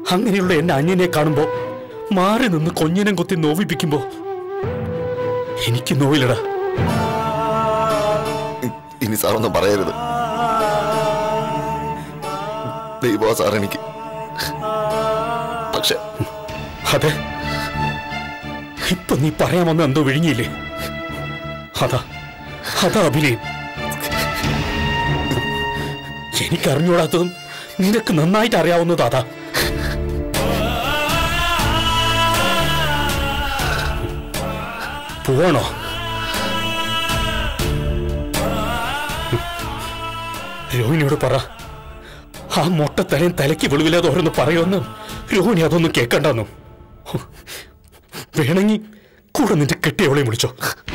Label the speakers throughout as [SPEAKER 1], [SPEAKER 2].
[SPEAKER 1] അങ്ങനെയുള്ള എന്റെ അന്യനെ കാണുമ്പോ മാറി നിന്ന് കൊഞ്ഞിനം കുത്തി നോവിപ്പിക്കുമ്പോ എനിക്ക് നോവില്ലടാ
[SPEAKER 2] ഇനി സാറൊന്നും പറയരുത് ദൈവോ സാർ എനിക്ക് പക്ഷെ
[SPEAKER 1] അതെ ഇപ്പൊ നീ പറയാമെന്ന് എന്തോ വിഴുങ്ങിയില്ലേ അതാ അതാ അഭിനയം എനിക്കറിഞ്ഞൂടാത്തതും നിനക്ക് നന്നായിട്ട് അറിയാവുന്നത് അതാ പോവാണോ രോഹിണിയോട് പറ ആ മൊട്ടത്തലയും തലയ്ക്ക് വെളിവില്ലാതെ ഓരോന്ന് പറയുമെന്ന് രോഹിണി അതൊന്നും കേൾക്കണ്ടെന്നു വേണമെങ്കിൽ കൂടെ നിന്റെ കെട്ടിയവളെയും വിളിച്ചോ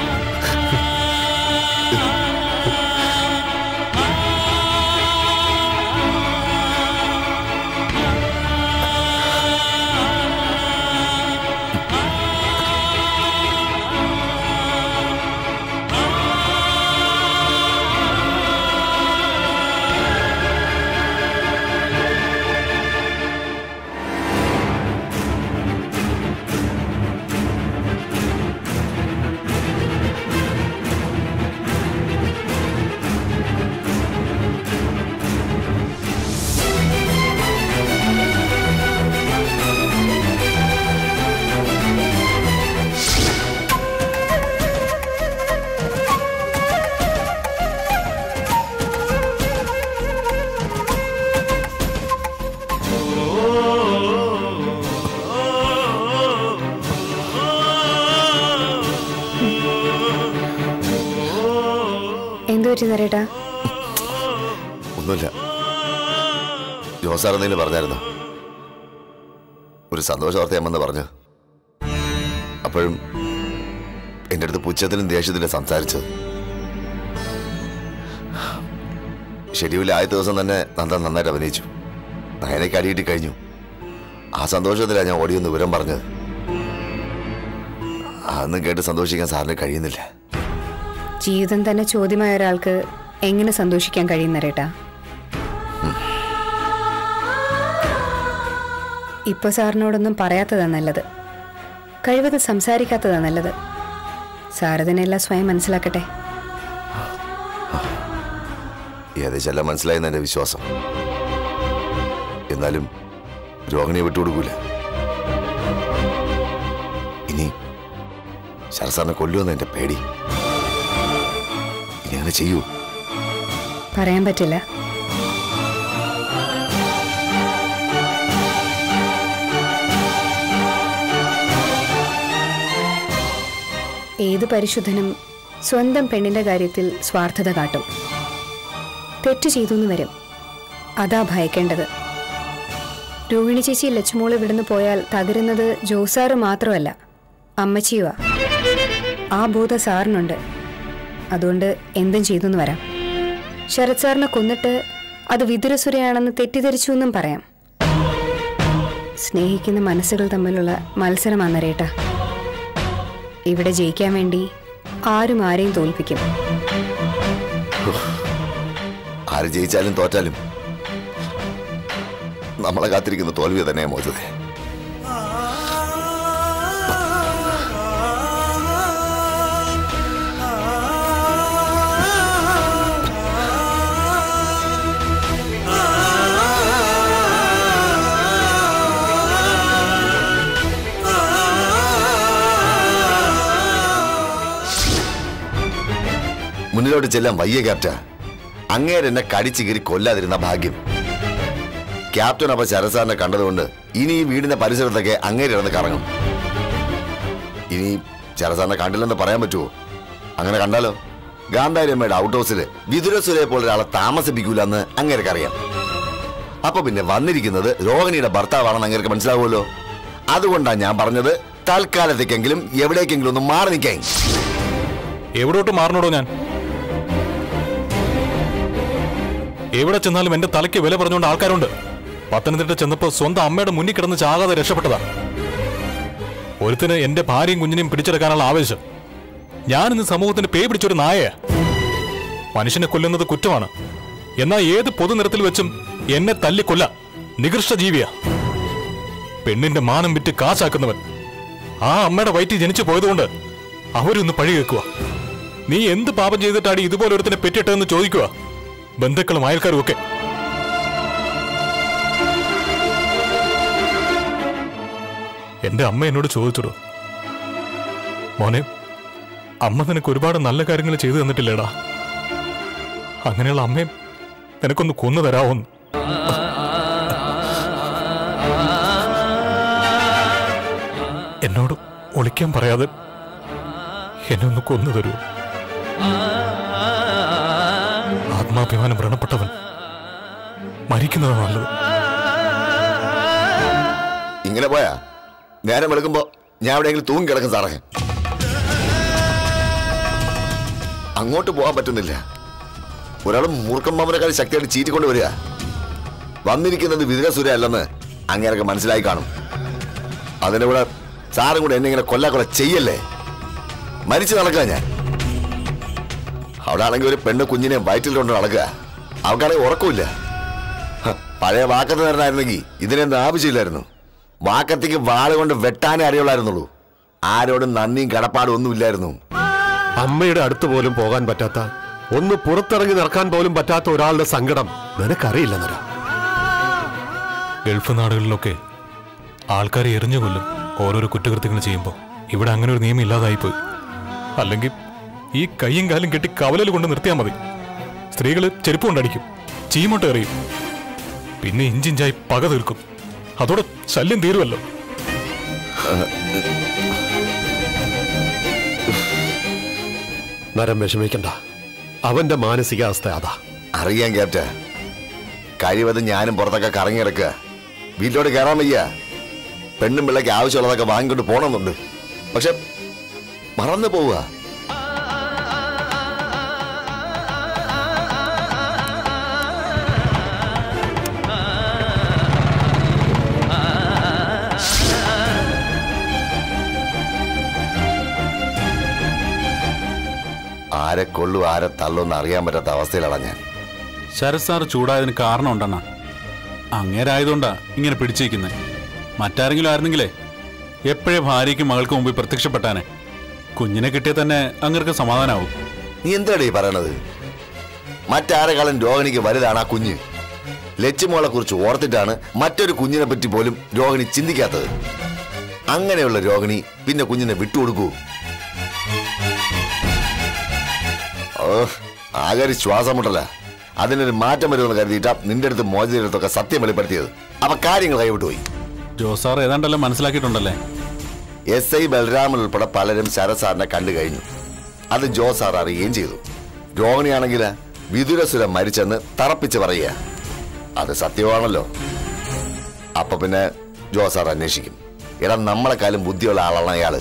[SPEAKER 3] എന്തു പറ്റി നരേട്ടാ
[SPEAKER 2] ഒന്നുമില്ല ജോസാർ എന്തെങ്കിലും പറഞ്ഞായിരുന്നോ ഒരു സന്തോഷ വാർത്തയാമെന്ന് പറഞ്ഞു അപ്പോഴും എൻ്റെ അടുത്ത് പുച്ഛത്തിലും ദേഷ്യത്തിലും സംസാരിച്ചത് ഷെഡ്യൂളിൽ ആദ്യ ദിവസം തന്നെ നന്ദൻ നന്നായിട്ട് അഭിനയിച്ചു നയനയ്ക്ക് അടിയിട്ട് കഴിഞ്ഞു ആ സന്തോഷത്തിലാണ് ഞാൻ ഓടിയൊന്ന് വിവരം പറഞ്ഞത് അതൊന്നും കേട്ട് സന്തോഷിക്കാൻ സാറിന് കഴിയുന്നില്ല
[SPEAKER 3] ജീവിതം തന്നെ ചോദ്യമായ ഒരാൾക്ക് എങ്ങനെ സന്തോഷിക്കാൻ കഴിയും നരേട്ടാ ഇപ്പൊ സാറിനോടൊന്നും പറയാത്തതാ നല്ലത് കഴിവത് സംസാരിക്കാത്തതാ നല്ലത് സാറിതിനെല്ലാം സ്വയം മനസ്സിലാക്കട്ടെ
[SPEAKER 2] ഏകദേശം മനസ്സിലായെന്ന് എൻ്റെ വിശ്വാസം എന്നാലും രോഹിണിയെ വിട്ടുകൊടുക്കൂല ഇനി ശരസാറിനെ കൊല്ലുമെന്ന് എൻ്റെ പേടി ഇനി അങ്ങനെ ചെയ്യൂ
[SPEAKER 3] പറയാൻ പറ്റില്ല ഏത് പരിശുദ്ധനും സ്വന്തം പെണ്ണിന്റെ കാര്യത്തിൽ സ്വാർത്ഥത കാട്ടും തെറ്റ് ചെയ്തു എന്ന് വരും അതാ ഭയക്കേണ്ടത് രോഹിണി ചേച്ചി ലച്ചുമോള് ഇവിടുന്ന് പോയാൽ തകരുന്നത് ജോസാറ് മാത്രമല്ല അമ്മച്ചിയുവാ ആ ബോധം സാറിനുണ്ട് അതുകൊണ്ട് എന്തും ചെയ്തു എന്ന് വരാം ശരത് സാറിനെ കൊന്നിട്ട് അത് വിതുരസുരയാണെന്ന് തെറ്റിദ്ധരിച്ചു എന്നും പറയാം സ്നേഹിക്കുന്ന മനസ്സുകൾ തമ്മിലുള്ള മത്സരമാണ് നരേട്ട ഇവിടെ ജയിക്കാൻ വേണ്ടി ആരും ആരെയും തോൽപ്പിക്കും
[SPEAKER 2] ആര് ജയിച്ചാലും തോറ്റാലും നമ്മളെ കാത്തിരിക്കുന്ന തോൽവി തന്നെ മോചത്തെ മുന്നിലോട്ട് ചെല്ലാൻ വയ്യ ക്യാപ്റ്റ അങ്ങേര് എന്നെ കടിച്ചു കീറി കൊല്ലാതിരുന്ന ഭാഗ്യം ക്യാപ്റ്റൻ അപ്പൊ ശരസാറിനെ കണ്ടതുകൊണ്ട് ഇനി ഈ വീടിന്റെ പരിസരത്തൊക്കെ അങ്ങേര് ഇറന്ന് കറങ്ങും ഇനി ശരസാറിനെ കണ്ടില്ലെന്ന് പറയാൻ പറ്റുമോ അങ്ങനെ കണ്ടാലോ ഗാന്ധാരിയമ്മയുടെ ഔട്ട് ഹൗസില് വിതുരസുരയെ പോലെ ഒരാളെ താമസിപ്പിക്കൂലെന്ന് അങ്ങേർക്ക് അറിയാം അപ്പൊ പിന്നെ വന്നിരിക്കുന്നത് രോഹിണിയുടെ ഭർത്താവാണെന്ന് അങ്ങേർക്ക് മനസ്സിലാവുമല്ലോ അതുകൊണ്ടാണ് ഞാൻ പറഞ്ഞത് തൽക്കാലത്തേക്കെങ്കിലും എവിടേക്കെങ്കിലും ഒന്ന് മാറി നിൽക്കാൻ
[SPEAKER 4] എവിടോട്ട് മാറണോടോ ഞാൻ എവിടെ ചെന്നാലും എന്റെ തലയ്ക്ക് വില പറഞ്ഞുകൊണ്ട് ആൾക്കാരുണ്ട് പത്തനംതിട്ട ചെന്നപ്പോ സ്വന്തം അമ്മയുടെ മുന്നിൽ കിടന്ന് ചാകാതെ രക്ഷപ്പെട്ടതാ ഒരുത്തിന് എന്റെ ഭാര്യയും കുഞ്ഞിനെയും പിടിച്ചെടുക്കാനുള്ള ആവേശം ഞാനിന്ന് സമൂഹത്തിന് പേ പിടിച്ചൊരു നായയാ മനുഷ്യനെ കൊല്ലുന്നത് കുറ്റമാണ് എന്നാൽ ഏത് പൊതുനിരത്തിൽ വെച്ചും എന്നെ തല്ലിക്കൊല്ല നികൃഷ്ട ജീവിയാ പെണ്ണിന്റെ മാനം വിറ്റ് കാശാക്കുന്നവൻ ആ അമ്മയുടെ വയറ്റിൽ ജനിച്ചു പോയതുകൊണ്ട് അവരൊന്ന് പഴി കേൾക്കുക നീ എന്ത് പാപം ചെയ്തിട്ടാണ് ഇതുപോലെ ഒരുത്തിനെ പെറ്റിട്ടതെന്ന് ചോദിക്കുക ബന്ധുക്കളും അയൽക്കാരും ഒക്കെ എന്റെ അമ്മ എന്നോട് ചോദിച്ചിടൂ മോനെ അമ്മ നിനക്ക് ഒരുപാട് നല്ല കാര്യങ്ങൾ ചെയ്തു തന്നിട്ടില്ലേടാ അങ്ങനെയുള്ള അമ്മയും നിനക്കൊന്ന് കൊന്നു തരാവോന്ന് എന്നോട് ഒളിക്കാൻ പറയാതെ എന്നെ ഒന്ന് കൊന്നു തരൂ ആത്മാഭിമാനം വ്രണപ്പെട്ടവൻ മരിക്കുന്നതാണ് നല്ലത്
[SPEAKER 2] ഇങ്ങനെ പോയാ നേരം വെളുക്കുമ്പോ ഞാൻ എവിടെയെങ്കിലും തൂങ്ങി കിടക്കും സാറേ അങ്ങോട്ട് പോകാൻ പറ്റുന്നില്ല ഒരാൾ മൂർഖൻ മാമനേക്കാൾ ശക്തിയായിട്ട് ചീറ്റിക്കൊണ്ട് വരിക വന്നിരിക്കുന്നത് വിതിരസുര അല്ലെന്ന് അങ്ങേരൊക്കെ മനസ്സിലായി കാണും അതിന്റെ കൂടെ സാറും കൂടെ എന്നെ ഇങ്ങനെ കൊല്ലാക്കൊല ചെയ്യല്ലേ മരിച്ചു നടക്കുക ഞാൻ അവിടെ ആണെങ്കിൽ ഒരു പെണ്ണ് കുഞ്ഞിനെ വയറ്റിൽ കൊണ്ട് നടക്കുക അവൾക്കാണെങ്കിൽ ഉറക്കമില്ല ഹ, പഴയ വാക്കത്ത് നേരനായിരുന്നെങ്കിൽ ഇതിനൊന്നും ആവശ്യമില്ലായിരുന്നു വാക്കത്തേക്ക് വാള് കൊണ്ട് വെട്ടാനേ അറിയുള്ളായിരുന്നുള്ളൂ ആരോടും നന്ദിയും കടപ്പാടും ഒന്നുമില്ലായിരുന്നു
[SPEAKER 5] അമ്മയുടെ അടുത്ത് പോലും പോകാൻ പറ്റാത്ത ഒന്ന് പുറത്തിറങ്ങി നടക്കാൻ പോലും പറ്റാത്ത ഒരാളുടെ സങ്കടം നിനക്കറിയില്ല നര
[SPEAKER 4] ഗൾഫ് നാടുകളിലൊക്കെ ആൾക്കാരെ എറിഞ്ഞു കൊല്ലും ഓരോരോ കുറ്റകൃത്യങ്ങൾ ചെയ്യുമ്പോൾ ഇവിടെ അങ്ങനെ ഒരു നിയമം ഇല്ലാതായിപ്പോയി അല്ലെങ്കിൽ ഈ കൈയും കാലും കെട്ടി കവലൽ കൊണ്ട് നിർത്തിയാൽ മതി സ്ത്രീകൾ ചെരുപ്പ് കൊണ്ടടിക്കും ചീമോട്ട് എറിയും പിന്നെ ഇഞ്ചിഞ്ചായി പക തീർക്കും അതോടെ ശല്യം തീരുമല്ലോ
[SPEAKER 5] നരം വിഷമിക്കണ്ട അവന്റെ മാനസികാവസ്ഥ അതാ
[SPEAKER 2] അറിയാൻ ക്യാപ്റ്റ കഴിവത് ഞാനും പുറത്തൊക്കെ കറങ്ങി കിടക്കുക വീട്ടിലോട്ട് കയറാൻ വയ്യ പെണ്ണും പിള്ളേക്ക് ആവശ്യമുള്ളതൊക്കെ വാങ്ങിക്കൊണ്ട് പോണമെന്നുണ്ട് പക്ഷെ മറന്നു പോവുക ആരെ കൊള്ളും ആരെ തള്ളുമെന്ന് അറിയാൻ പറ്റാത്ത അവസ്ഥയിലാണ് ഞാൻ
[SPEAKER 6] ശരത് സാർ ചൂടായതിന് കാരണമുണ്ടെണ്ണ അങ്ങേരായതുകൊണ്ടാ ഇങ്ങനെ പിടിച്ചിരിക്കുന്നത് മറ്റാരെങ്കിലും ആയിരുന്നെങ്കിലേ എപ്പോഴേ ഭാര്യയ്ക്കും മകൾക്ക് മുമ്പിൽ പ്രത്യക്ഷപ്പെട്ടാനെ കുഞ്ഞിനെ കിട്ടിയ തന്നെ അങ്ങർക്ക് സമാധാനാവും
[SPEAKER 2] നീ എന്താണ് ഈ പറയണത് മറ്റാരെക്കാളും രോഹിണിക്ക് വലുതാണ് ആ കുഞ്ഞ് ലച്ചുമോളെ കുറിച്ച് ഓർത്തിട്ടാണ് മറ്റൊരു കുഞ്ഞിനെ പറ്റി പോലും രോഹിണി ചിന്തിക്കാത്തത് അങ്ങനെയുള്ള രോഹിണി പിന്നെ കുഞ്ഞിനെ വിട്ടുകൊടുക്കൂ ഓ ആകെ ഒരു ശ്വാസം മുട്ടല അതിനൊരു മാറ്റം വരുമെന്ന് കരുതിയിട്ടാ നിന്റെ അടുത്ത് മോചിയുടെ അടുത്തൊക്കെ സത്യം വെളിപ്പെടുത്തിയത് അപ്പൊ കാര്യങ്ങൾ കൈവിട്ടുപോയി
[SPEAKER 6] ജോസാർ ഏതാണ്ടെല്ലാം മനസ്സിലാക്കിയിട്ടുണ്ടല്ലേ
[SPEAKER 2] എസ് ഐ ബലരാമൻ ഉൾപ്പെടെ പലരും ശരത് സാറിനെ കണ്ടു കഴിഞ്ഞു അത് ജോ സാർ അറിയുകയും ചെയ്തു രോഹിണിയാണെങ്കിൽ വിദുരസുര മരിച്ചെന്ന് തറപ്പിച്ച് പറയുക അത് സത്യമാണല്ലോ അപ്പൊ പിന്നെ ജോ സാർ അന്വേഷിക്കും എടാ നമ്മളെക്കാളും ബുദ്ധിയുള്ള ആളാണ് അയാള്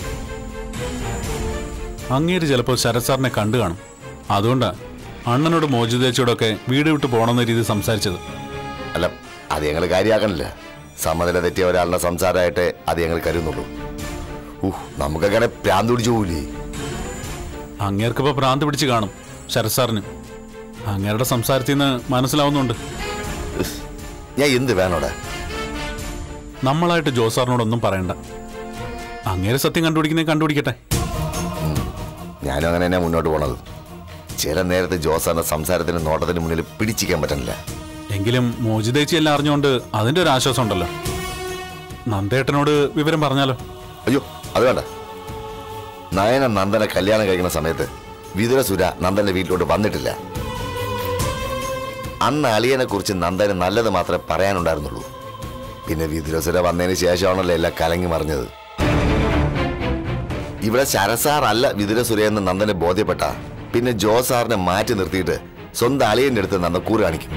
[SPEAKER 6] അങ്ങേര് ചിലപ്പോൾ ശരത് സാറിനെ കണ്ടു കാണും അതുകൊണ്ടാ അണ്ണനോട് മോചിതേച്ചിയോടൊക്കെ വീട് വിട്ട് പോകണമെന്ന രീതി സംസാരിച്ചത്
[SPEAKER 2] അല്ല അത് ഞങ്ങൾ കാര്യമാക്കണില്ല സമനില തെറ്റിയ ഒരാളുടെ സംസാരമായിട്ട് അത് ഞങ്ങൾ കരുതുന്നുള്ളൂ ഊഹ് നമുക്കങ്ങനെ പ്രാന്ത് പിടിച്ചു പോവില്ലേ
[SPEAKER 6] അങ്ങേർക്കിപ്പോ ഭ്രാന്ത് പിടിച്ച് കാണും ശരത് സാറിന് അങ്ങേരുടെ സംസാരത്തിൽ നിന്ന് മനസ്സിലാവുന്നുണ്ട്
[SPEAKER 2] ഞാൻ എന്ത് വേണോടെ
[SPEAKER 6] നമ്മളായിട്ട് ജോസാറിനോടൊന്നും പറയണ്ട അങ്ങേരെ സത്യം കണ്ടുപിടിക്കുന്നേ കണ്ടുപിടിക്കട്ടെ
[SPEAKER 2] ഞാനും അങ്ങനെ തന്നെ മുന്നോട്ട് പോണത് ചില നേരത്തെ ജോസാറിന്റെ സംസാരത്തിന് നോട്ടത്തിന് മുന്നിൽ പിടിച്ചിക്കാൻ പറ്റണില്ല
[SPEAKER 6] എങ്കിലും മോചിതേച്ചി എല്ലാം അറിഞ്ഞുകൊണ്ട് അതിന്റെ ഒരു ആശ്വാസം ഉണ്ടല്ലോ നന്ദേട്ടനോട് വിവരം പറഞ്ഞാലോ
[SPEAKER 2] അയ്യോ അത് വേണ്ട നയന നന്ദനെ കല്യാണം കഴിക്കുന്ന സമയത്ത് വിതുരസുര നന്ദന്റെ വീട്ടിലോട്ട് വന്നിട്ടില്ല അന്ന് അളിയനെ കുറിച്ച് നന്ദന് നല്ലത് മാത്രമേ പറയാനുണ്ടായിരുന്നുള്ളൂ പിന്നെ വിതുരസുര വന്നതിന് ശേഷമാണല്ലോ എല്ലാം കലങ്ങി മറിഞ്ഞത് ഇവിടെ ശരസാർ അല്ല വിതുരസുരയെന്ന് നന്ദന് ബോധ്യപ്പെട്ട പിന്നെ ജോ സാറിനെ മാറ്റി നിർത്തിയിട്ട് സ്വന്തം അളിയന്റെ അടുത്ത് നന്ദ കൂറ് കാണിക്കും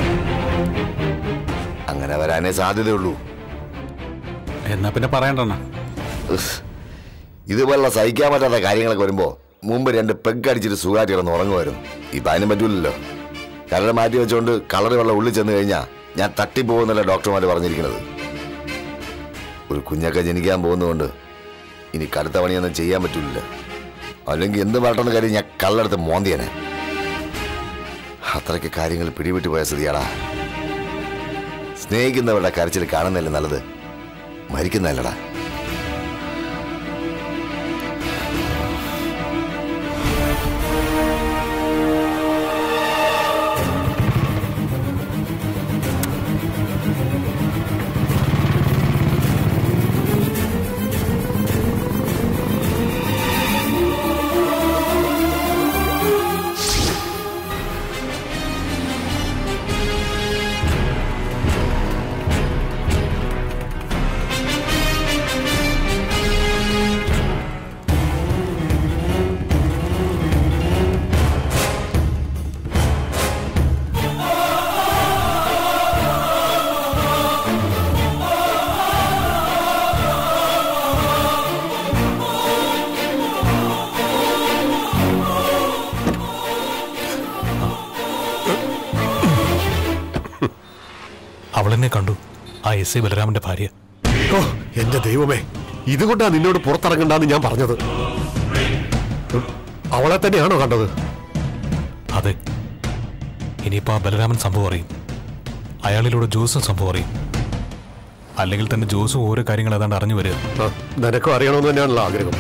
[SPEAKER 2] അങ്ങനെ വരാനേ സാധ്യതയുള്ളൂ
[SPEAKER 6] എന്നാ പിന്നെ പറയണ്ടെണ്ണ
[SPEAKER 2] ഉഫ്. ഇതുപോലുള്ള സഹിക്കാൻ പറ്റാത്ത കാര്യങ്ങളൊക്കെ വരുമ്പോ മുമ്പ് രണ്ട് പെഗ് അടിച്ചിട്ട് സുഖമായിട്ട് കിടന്ന് ഉറങ്ങുമായിരുന്നു ഇപ്പൊ അതിനും പറ്റൂലല്ലോ കരട് മാറ്റി വെച്ചുകൊണ്ട് കളറ് വെള്ളം ഉള്ളിൽ ചെന്ന് കഴിഞ്ഞാൽ ഞാൻ തട്ടിപ്പോകുന്നല്ല ഡോക്ടർമാർ പറഞ്ഞിരിക്കുന്നത് ഒരു കുഞ്ഞൊക്കെ ജനിക്കാൻ പോകുന്നതുകൊണ്ട് ഇനി കടുത്ത പണിയൊന്നും ചെയ്യാൻ പറ്റൂല അല്ലെങ്കിൽ എന്ത് പറട്ടെന്ന് കാര്യം ഞാൻ കള്ളെടുത്ത് മോന്തിയനെ അത്രയ്ക്ക് കാര്യങ്ങൾ പിടിവിട്ട് പോയ സ്ഥിതിയാടാ സ്നേഹിക്കുന്നവരുടെ കരച്ചിൽ കാണുന്നില്ല നല്ലത് മരിക്കുന്നതല്ലടാ
[SPEAKER 4] അവളെന്നെ കണ്ടു ആ എസ് ഐ ബലരാമന്റെ ഭാര്യ
[SPEAKER 5] ഓ എന്റെ ദൈവമേ ഇതുകൊണ്ടാ നിന്നോട് പുറത്തിറങ്ങണ്ടെന്ന് ഞാൻ പറഞ്ഞത് ഉം, അവളെ തന്നെയാണോ കണ്ടത്
[SPEAKER 4] അതെ ഇനിയിപ്പോ ആ ബലരാമൻ സംഭവം അറിയും അയാളിലൂടെ ജോസും സംഭവം അറിയും അല്ലെങ്കിൽ തന്നെ ജോസും ഓരോ കാര്യങ്ങൾ ഏതാണ്ട് അറിഞ്ഞു വരിക
[SPEAKER 5] ആ, നിനക്കും അറിയണമെന്ന് തന്നെയാണല്ലോ ആഗ്രഹം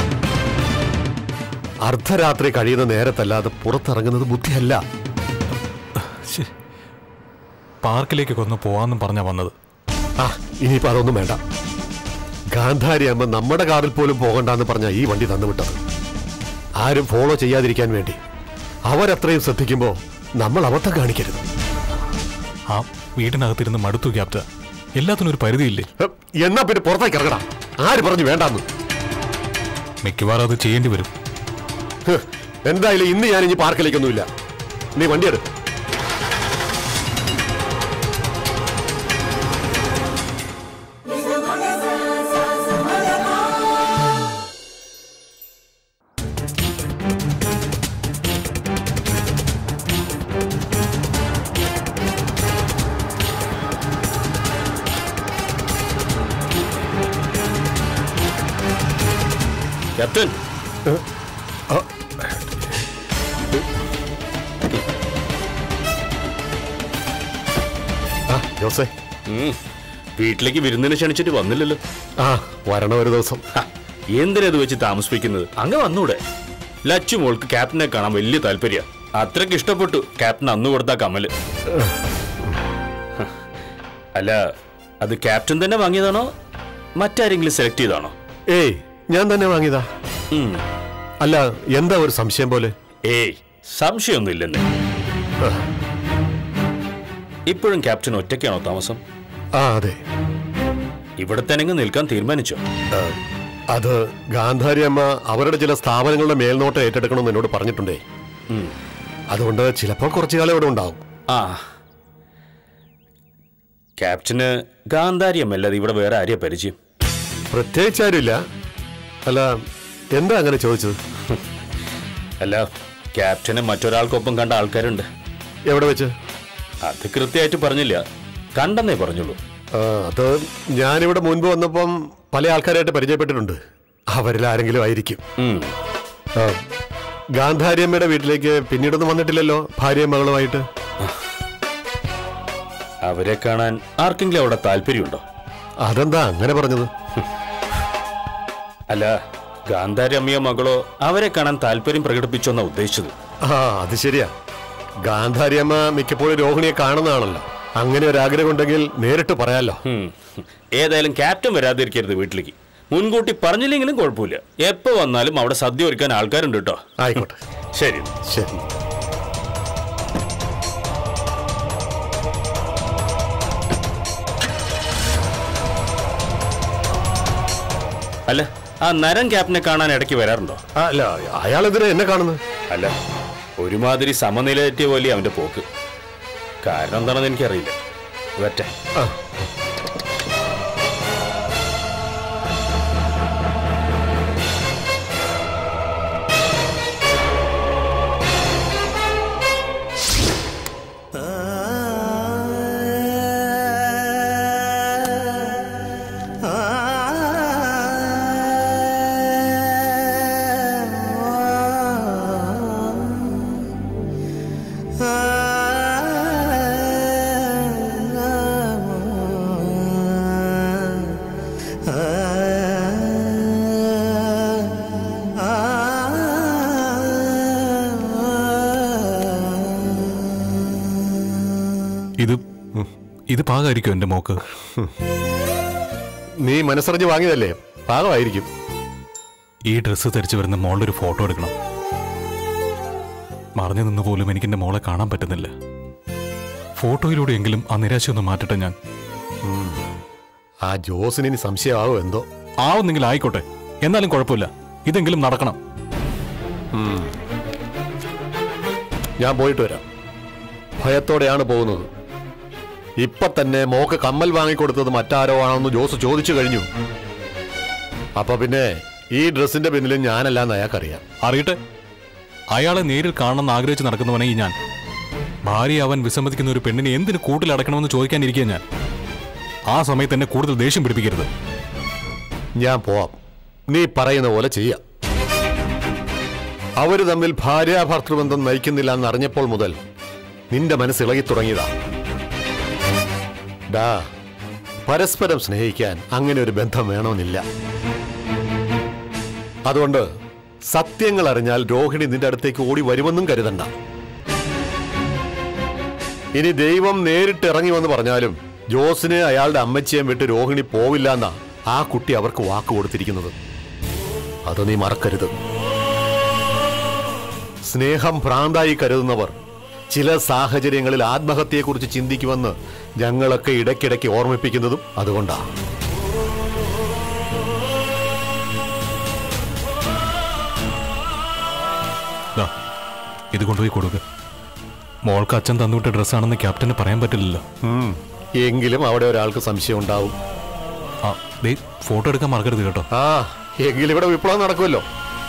[SPEAKER 5] അർദ്ധരാത്രി കഴിയുന്ന നേരത്തല്ലാതെ പുറത്തിറങ്ങുന്നത് ബുദ്ധിയല്ല
[SPEAKER 4] ശ്ശേ. പാർക്കിലേക്കൊക്കെ ഒന്ന് പോവാന്നും പറഞ്ഞാ വന്നത്
[SPEAKER 5] ആ ഇനിയിപ്പോ അതൊന്നും വേണ്ട ഗാന്ധാരി അമ്മ നമ്മുടെ കാറിൽ പോലും പോകണ്ടെന്ന് പറഞ്ഞ ഈ വണ്ടി തന്നുവിട്ടത് ആരും ഫോളോ ചെയ്യാതിരിക്കാൻ വേണ്ടി അവരത്രയും ശ്രദ്ധിക്കുമ്പോ നമ്മൾ അബദ്ധം കാണിക്കരുത്
[SPEAKER 4] ആ വീടിനകത്തിരുന്ന് മടുത്തു ക്യാപ്റ്റ എല്ലാത്തിനും ഒരു പരിധിയില്ലേ
[SPEAKER 5] ഹ്, എന്നാ പിന്നെ പുറത്തേക്ക് ഇറങ്ങടാ ആര് പറഞ്ഞു വേണ്ടാന്ന്
[SPEAKER 4] മിക്കവാറും അത് ചെയ്യേണ്ടി വരും
[SPEAKER 5] ഹ്, എന്തായാലും ഇന്ന് ഞാൻ ഇനി പാർക്കിലേക്കൊന്നുമില്ല നീ വണ്ടി എടു
[SPEAKER 1] ക്യാപ്റ്റൻ
[SPEAKER 5] ആ ജോസേ
[SPEAKER 1] ഉം. വീട്ടിലേക്ക് വിരുന്നിന് ക്ഷണിച്ചിട്ട് വന്നില്ലല്ലോ
[SPEAKER 5] ആ വരണം ഒരു ദിവസം
[SPEAKER 1] ഹ, എന്തിനാ ഇത് വെച്ച് താമസിപ്പിക്കുന്നത് അങ്ങ് വന്നൂടെ ലച്ചു മോൾക്ക് ക്യാപ്റ്റനെ കാണാൻ വലിയ താല്പര്യ അത്രയ്ക്ക് ഇഷ്ടപ്പെട്ടു ക്യാപ്റ്റൻ അന്ന് കൊടുത്ത കമല് ഹ, അല്ല അത് ക്യാപ്റ്റൻ തന്നെ വാങ്ങിയതാണോ മറ്റാരെങ്കിലും സെലക്ട് ചെയ്താണോ
[SPEAKER 5] ഏയ് ഞാൻ തന്നെ വാങ്ങിയതാ
[SPEAKER 1] ഉം.
[SPEAKER 5] അല്ല എന്താ ഒരു സംശയം പോലെ
[SPEAKER 1] ഏയ് സംശയമൊന്നുമില്ലെന്ന് ഇപ്പോഴും ക്യാപ്റ്റൻ ഒറ്റയ്ക്കാണോ താമസം
[SPEAKER 5] ആ അതെ
[SPEAKER 1] ഇവിടെ തന്നെ നിൽക്കാൻ തീരുമാനിച്ചോ
[SPEAKER 5] ആ, അത് ഗാന്ധാരി അമ്മ അവരുടെ ചില സ്ഥാപനങ്ങളുടെ മേൽനോട്ടം ഏറ്റെടുക്കണമെന്ന് എന്നോട് പറഞ്ഞിട്ടുണ്ടേ
[SPEAKER 1] ഉം.
[SPEAKER 5] അതുകൊണ്ട് ചിലപ്പോൾ കുറച്ചു കാലം ഇവിടെ ഉണ്ടാവും
[SPEAKER 1] ആ ക്യാപ്റ്റന് ഗാന്ധാരിയമ്മല്ലാതെ ഇവിടെ വേറെ ആരെയാ പരിചയം
[SPEAKER 5] പ്രത്യേകിച്ച് ആരുമില്ല അല്ല എന്താ അങ്ങനെ ചോദിച്ചത്
[SPEAKER 1] അല്ല ക്യാപ്റ്റനെ മറ്റൊരാൾക്കൊപ്പം കണ്ട ആൾക്കാരുണ്ട്
[SPEAKER 5] എവിടെ വെച്ച്
[SPEAKER 1] അത് കൃത്യമായിട്ട് പറഞ്ഞില്ല കണ്ടെന്നേ പറഞ്ഞുള്ളൂ
[SPEAKER 5] ആ, അത് ഞാനിവിടെ മുൻപ് വന്നപ്പം പല ആൾക്കാരായിട്ട് പരിചയപ്പെട്ടിട്ടുണ്ട് അവരിൽ ആരെങ്കിലും ആയിരിക്കും
[SPEAKER 1] ഉം.
[SPEAKER 5] ആ, ഗാന്ധാരി അമ്മയുടെ വീട്ടിലേക്ക് പിന്നീടൊന്നും വന്നിട്ടില്ലല്ലോ ഭാര്യയും മകളുമായിട്ട്
[SPEAKER 1] അവരെ കാണാൻ ആർക്കെങ്കിലും അവിടെ താല്പര്യമുണ്ടോ
[SPEAKER 5] അതെന്താ അങ്ങനെ പറഞ്ഞത്
[SPEAKER 1] അല്ല ഗാന്ധാരി അമ്മയോ മകളോ അവരെ കാണാൻ താല്പര്യം പ്രകടിപ്പിച്ചോന്നാ ഉദ്ദേശിച്ചത്
[SPEAKER 5] ആ അത് ശരിയാ ഗാന്ധാരി അമ്മ മിക്കപ്പോഴും രോഹിണിയെ കാണുന്നതാണല്ലോ അങ്ങനെ ഒരു ആഗ്രഹം ഉണ്ടെങ്കിൽ നേരിട്ട് പറയാലോ
[SPEAKER 1] ഉം. ഏതായാലും ക്യാപ്റ്റൻ വരാതിരിക്കരുത് വീട്ടിലേക്ക് മുൻകൂട്ടി പറഞ്ഞില്ലെങ്കിലും കുഴപ്പമില്ല എപ്പോ വന്നാലും അവിടെ സദ്യ ഒരുക്കാൻ ആൾക്കാരുണ്ട് കേട്ടോ
[SPEAKER 5] ആയിക്കോട്ടെ
[SPEAKER 1] ശരി
[SPEAKER 5] ശരി
[SPEAKER 1] അല്ല ആ നരൻ ക്യാപ്റ്റനെ കാണാൻ ഇടയ്ക്ക് വരാറുണ്ടോ
[SPEAKER 5] ആ, അല്ല അയാൾ എന്തിനാ എന്നെ കാണുന്നത്
[SPEAKER 1] അല്ല ഒരുമാതിരി സമനില തെറ്റിയ പോലെ അവന്റെ പോക്ക് കാരണം എന്താണെന്ന് എനിക്കറിയില്ല ഒറ്റ
[SPEAKER 5] ആ,
[SPEAKER 7] Ah
[SPEAKER 4] ഇത് ഉം, ഇത് പാകമായിരിക്കും എൻ്റെ മോക്ക്
[SPEAKER 5] നീ മനസ്സറിഞ്ഞ് വാങ്ങിയതല്ലേ പാകമായിരിക്കും
[SPEAKER 4] ഈ ഡ്രസ്സ് ധരിച്ചു വരുന്ന മോളുടെ ഒരു ഫോട്ടോ എടുക്കണം മറഞ്ഞു നിന്ന് പോലും എനിക്ക് എൻ്റെ മോളെ കാണാൻ പറ്റുന്നില്ല ഫോട്ടോയിലൂടെയെങ്കിലും ആ നിരാശയൊന്ന് മാറ്റട്ടെ ഞാൻ
[SPEAKER 5] ആ ജോസിന് ഇനി സംശയമാവോ എന്തോ
[SPEAKER 4] ആവുന്നെങ്കിൽ ആയിക്കോട്ടെ എന്നാലും കുഴപ്പമില്ല ഇതെങ്കിലും നടക്കണം
[SPEAKER 5] ഞാൻ പോയിട്ട് വരാം ഭയത്തോടെയാണ് പോകുന്നത് ഇപ്പൊ തന്നെ മോക്ക് കമ്മൽ വാങ്ങിക്കൊടുത്തത് മറ്റാരോ ആണെന്ന് ജോസ് ചോദിച്ചു കഴിഞ്ഞു അപ്പൊ പിന്നെ ഈ ഡ്രസ്സിന്റെ പിന്നിലും ഞാനല്ലാന്ന് അയാൾക്കറിയാം
[SPEAKER 4] അറിയട്ടെ അയാളെ നേരിൽ കാണണമെന്ന് ആഗ്രഹിച്ച് നടക്കുന്നവനെ ഈ ഞാൻ ഭാര്യ അവൻ വിസമ്മതിക്കുന്ന ഒരു പെണ്ണിനെ എന്തിന് കൂട്ടിലടക്കണമെന്ന് ചോദിക്കാനിരിക്കുക ഞാൻ ആ സമയത്ത് എന്നെ കൂടുതൽ ദേഷ്യം പിടിപ്പിക്കരുത്
[SPEAKER 5] ഞാൻ പോവാം നീ പറയുന്ന പോലെ ചെയ്യാം അവര് തമ്മിൽ ഭാര്യാഭർത്തൃബന്ധം നയിക്കുന്നില്ല എന്ന് അറിഞ്ഞപ്പോൾ മുതൽ നിന്റെ മനസ്സ് ഇളകി തുടങ്ങിയതാ ഡാ പരസ്പരം സ്നേഹിക്കാൻ അങ്ങനെ ഒരു ബന്ധം വേണമെന്നില്ല അതുകൊണ്ട് സത്യങ്ങൾ അറിഞ്ഞാൽ രോഹിണി നിന്റെ അടുത്തേക്ക് ഓടി വരുമെന്നും കരുതണ്ട ഇനി ദൈവം നേരിട്ട് ഇറങ്ങി വന്ന് പറഞ്ഞാലും ജോസിനെ അയാളുടെ അമ്മച്ചിയും വിട്ട് രോഹിണി പോവില്ല എന്നാ ആ കുട്ടി അവർക്ക് വാക്ക് കൊടുത്തിരിക്കുന്നത് അത് നീ മറക്കരുത് സ്നേഹം ഭ്രാന്തായി കരുതുന്നവർ ചില സാഹചര്യങ്ങളിൽ ആത്മഹത്യയെക്കുറിച്ച് ചിന്തിക്കുമെന്ന് ഞങ്ങളൊക്കെ ഇടയ്ക്കിടയ്ക്ക് ഓർമ്മിപ്പിക്കുന്നതും അതുകൊണ്ടാ
[SPEAKER 4] ദാ, ഇത് കൊണ്ടുപോയി കൊടുക്കുക മോൾക്ക് അച്ഛൻ തന്നുവിട്ട ഡ്രസ്സാണെന്ന് ക്യാപ്റ്റന് പറയാൻ പറ്റില്ലല്ലോ
[SPEAKER 5] ഉം. എങ്കിലും അവിടെ ഒരാൾക്ക് സംശയം ഉണ്ടാവും
[SPEAKER 4] ആ ദേ ഫോട്ടോ എടുക്കാൻ മറക്കരുത് കേട്ടോ
[SPEAKER 5] ആ എങ്കിലും ഇവിടെ വിപ്ലവം നടക്കുമല്ലോ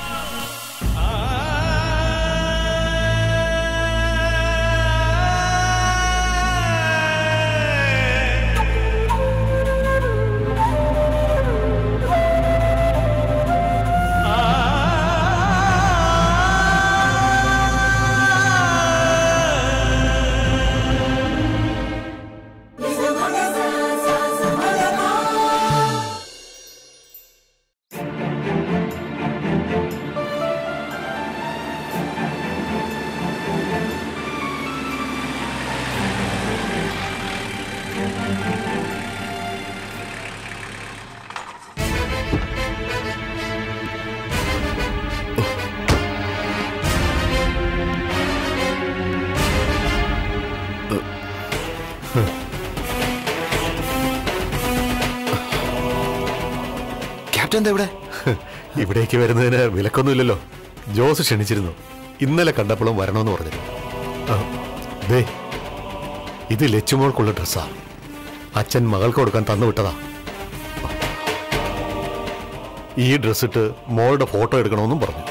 [SPEAKER 2] ക്യാപ്റ്റൻ എന്താ ഇവിടെ
[SPEAKER 5] ഇവിടേക്ക് വരുന്നതിന് വിലക്കൊന്നുമില്ലല്ലോ ജോസ് ക്ഷണിച്ചിരുന്നു ഇന്നലെ കണ്ടപ്പോഴും വരണമെന്ന് പറഞ്ഞു ആ, ദേ ഇത് ലച്ചുമോൾക്കുള്ള ഡ്രസ്സാ അച്ഛൻ മകൾക്ക് കൊടുക്കാൻ തന്നു വിട്ടതാ ഈ ഡ്രസ് ഇട്ട് മോളുടെ ഫോട്ടോ എടുക്കണമെന്നും പറഞ്ഞു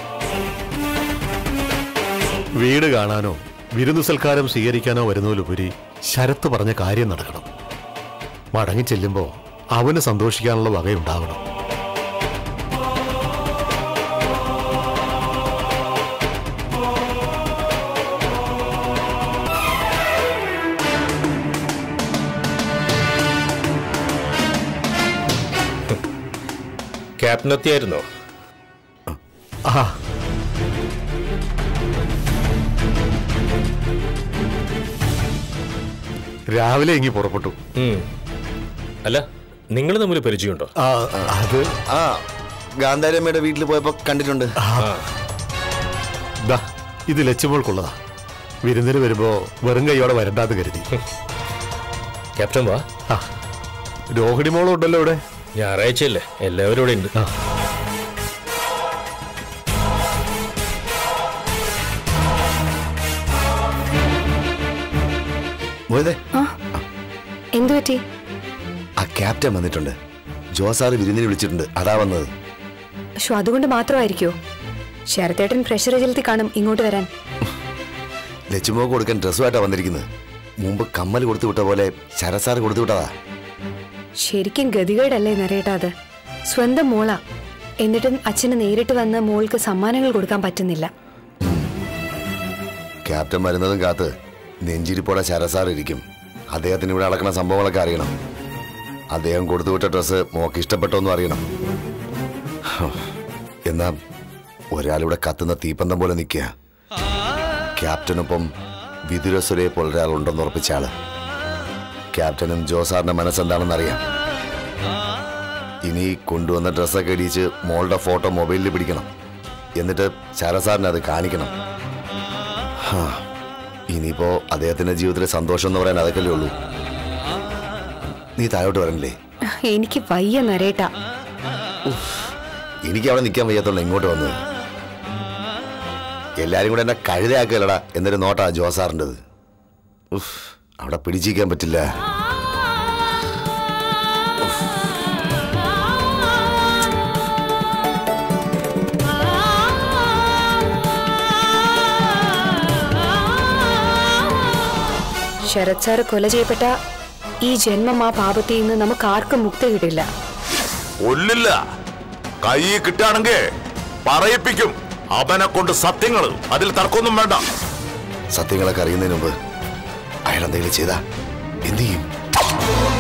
[SPEAKER 5] വീട് കാണാനോ വിരുന്നു സൽക്കാരം സ്വീകരിക്കാനോ വരുന്നതിലുപരി ശരത്ത് പറഞ്ഞ കാര്യം നടക്കണം മടങ്ങി ചെല്ലുമ്പോൾ അവന് സന്തോഷിക്കാനുള്ള വകയുണ്ടാവണം
[SPEAKER 1] ക്യാപ്റ്റൻ എത്തിയായിരുന്നോ
[SPEAKER 5] ആ രാവിലെ ഇങ്ങി പുറപ്പെട്ടു
[SPEAKER 1] ഉം. അല്ല നിങ്ങൾ തമ്മിൽ പരിചയമുണ്ടോ
[SPEAKER 5] ആ, അത്
[SPEAKER 2] ആ ഗാന്ധാരമ്മയുടെ വീട്ടിൽ പോയപ്പോ കണ്ടിട്ടുണ്ട്
[SPEAKER 5] ദാ ഇത് ലച്ചുമോൾക്കുള്ളതാ വിരുന്നിന് വരുമ്പോ വെറും കൈയോടെ വരണ്ടാന്ന് കരുതി
[SPEAKER 1] ക്യാപ്റ്റൻ വാ
[SPEAKER 5] ആ രോഹിണി മോളും ഉണ്ടല്ലോ ഇവിടെ
[SPEAKER 1] ഞായറാഴ്ചയല്ലേ എല്ലാവരും ഇവിടെ ഉണ്ട്
[SPEAKER 5] ആ.
[SPEAKER 2] മോയതേ
[SPEAKER 3] ആ എന്തു പറ്റി
[SPEAKER 2] ആ ക്യാപ്റ്റൻ വന്നിട്ടുണ്ട് ജോസാറ് വിരുന്നിന് വിളിച്ചിട്ടുണ്ട് അതാ വന്നത്
[SPEAKER 3] പക്ഷോ അതുകൊണ്ട് മാത്രമായിരിക്കോ ശരത്തേട്ടൻ പ്രഷർ ചെലുത്തി കാണും ഇങ്ങോട്ട് വരാൻ
[SPEAKER 2] ലച്ചുമോക്ക് കൊടുക്കാൻ ഡ്രസ്സുമായിട്ടാ വന്നിരിക്കുന്നത് മുമ്പ് കമ്മൽ കൊടുത്തു വിട്ട പോലെ ശരസാറ് കൊടുത്തു വിട്ടതാ
[SPEAKER 3] ശരിക്കും ഗതികേടല്ലേ നരേട്ടാ അത് സ്വന്തം മോളാ എന്നിട്ടും അച്ഛന് നേരിട്ട് വന്ന് മോൾക്ക് സമ്മാനങ്ങൾ കൊടുക്കാൻ പറ്റുന്നില്ല
[SPEAKER 2] ക്യാപ്റ്റൻ വരുന്നതും കാത്ത് നെഞ്ചിരിപ്പോടെ ശരസാർ ഇരിക്കും അദ്ദേഹത്തിന് ഇവിടെ നടക്കുന്ന സംഭവങ്ങളൊക്കെ അറിയണം അദ്ദേഹം കൊടുത്തുവിട്ട ഡ്രസ്സ് മോക്ക് ഇഷ്ടപ്പെട്ടോന്നും അറിയണം ഹ്. എന്നാ ഒരാളിവിടെ കത്തുന്ന തീപ്പന്തം പോലെ നിൽക്കുക ക്യാപ്റ്റനൊപ്പം വിദുരസുരയെ പോലെ ഒരാളുണ്ടെന്ന് ഉറപ്പിച്ച ആള് ക്യാപ്റ്റനും ജോസാറിന്റെ മനസ്സെന്താണെന്ന് അറിയാം ഇനി കൊണ്ടുവന്ന ഡ്രസ്സൊക്കെ ഇടിച്ച് മോളുടെ ഫോട്ടോ മൊബൈലിൽ പിടിക്കണം എന്നിട്ട് ശരസാറിന് അത് കാണിക്കണം ഹാ, ഇനിയിപ്പോ അദ്ദേഹത്തിന്റെ ജീവിതത്തിലെ സന്തോഷം എന്ന് പറയാൻ അതൊക്കെയല്ലേ ഉള്ളൂ നീ താഴോട്ട് വരണില്ലേ
[SPEAKER 3] എനിക്ക് വയ്യ നരേട്ട
[SPEAKER 2] എനിക്ക് അവിടെ നിൽക്കാൻ വയ്യാത്തോണ്ട് ഇങ്ങോട്ട് വന്നത് എല്ലാരും കൂടെ എന്നെ കഴുതയാക്കലടാ എന്നൊരു നോട്ടാ ജോസാറിൻ്റെത് ഉഫ് അവിടെ പിടിച്ചിരിക്കാൻ പറ്റില്ല
[SPEAKER 3] ശരത് സാറ് കൊല ചെയ്യപ്പെട്ട ഈ ജന്മം ആ പാപത്തിൽ നിന്ന് നമുക്ക് ആർക്കും മുക്തി കിട്ടില്ല
[SPEAKER 7] കൊല്ലില്ല കൈ കിട്ടുകയാണെങ്കിൽ പറയിപ്പിക്കും അവനെ കൊണ്ട് സത്യങ്ങള് അതിൽ തർക്കമൊന്നും വേണ്ട
[SPEAKER 2] സത്യങ്ങളൊക്കെ അറിയുന്നതിന് മുമ്പ് അയാൾ എന്തെങ്കിലും ചെയ്താ എന്ത് ചെയ്യും